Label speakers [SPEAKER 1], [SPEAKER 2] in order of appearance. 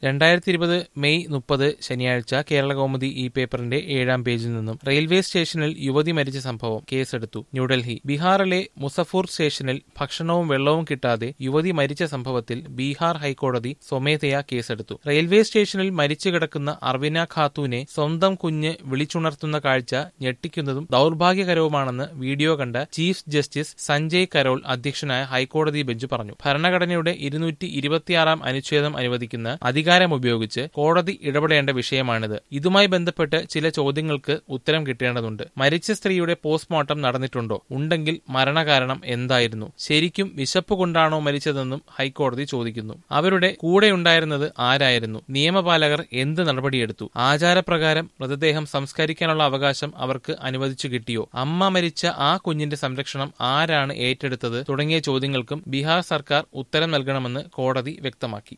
[SPEAKER 1] രണ്ടായിരത്തി ഇരുപത് മെയ് മുപ്പത് ശനിയാഴ്ച കേരളകൗമുദി ഈ പേപ്പറിന്റെ ഏഴാം പേജിൽ നിന്നും റെയിൽവേ സ്റ്റേഷനിൽ യുവതി മരിച്ച സംഭവം കേസെടുത്തു ന്യൂഡൽഹി ബീഹാറിലെ മുസഫൂർ സ്റ്റേഷനിൽ ഭക്ഷണവും വെള്ളവും കിട്ടാതെ യുവതി മരിച്ച സംഭവത്തിൽ ബീഹാർ ഹൈക്കോടതി സ്വമേധയാ കേസെടുത്തു റെയിൽവേ സ്റ്റേഷനിൽ മരിച്ചു കിടക്കുന്ന അർവിന ഖാത്തൂനെ സ്വന്തം കുഞ്ഞ് വിളിച്ചുണർത്തുന്ന കാഴ്ച ഞെട്ടിക്കുന്നതും ദൌർഭാഗ്യകരവുമാണെന്ന് വീഡിയോ കണ്ട ചീഫ് ജസ്റ്റിസ് സഞ്ജയ് കരോൾ അധ്യക്ഷനായ ഹൈക്കോടതി ബെഞ്ച് പറഞ്ഞു ഭരണഘടനയുടെ ഇരുന്നൂറ്റി ഇരുപത്തിയാറാം അനുച്ഛേദം അനുവദിക്കുന്ന അധികാരം ഉപയോഗിച്ച് കോടതി ഇടപെടേണ്ട വിഷയമാണിത് ഇതുമായി ബന്ധപ്പെട്ട് ചില ചോദ്യങ്ങൾക്ക് ഉത്തരം കിട്ടേണ്ടതുണ്ട് മരിച്ച സ്ത്രീയുടെ പോസ്റ്റ്മോർട്ടം നടന്നിട്ടുണ്ടോ ഉണ്ടെങ്കിൽ മരണകാരണം എന്തായിരുന്നു ശരിക്കും വിശപ്പ് കൊണ്ടാണോ മരിച്ചതെന്നും ഹൈക്കോടതി ചോദിക്കുന്നു അവരുടെ കൂടെയുണ്ടായിരുന്നത് ആരായിരുന്നു നിയമപാലകർ എന്ത് നടപടിയെടുത്തു ആചാരപ്രകാരം മൃതദേഹം സംസ്കരിക്കാനുള്ള അവകാശം അവർക്ക് അനുവദിച്ചു കിട്ടിയോ അമ്മ മരിച്ച ആ കുഞ്ഞിന്റെ സംരക്ഷണം ആരാണ് ഏറ്റെടുത്തത് തുടങ്ങിയ ചോദ്യങ്ങൾക്കും ബീഹാർ സർക്കാർ ഉത്തരം നൽകണമെന്ന് കോടതി വ്യക്തമാക്കി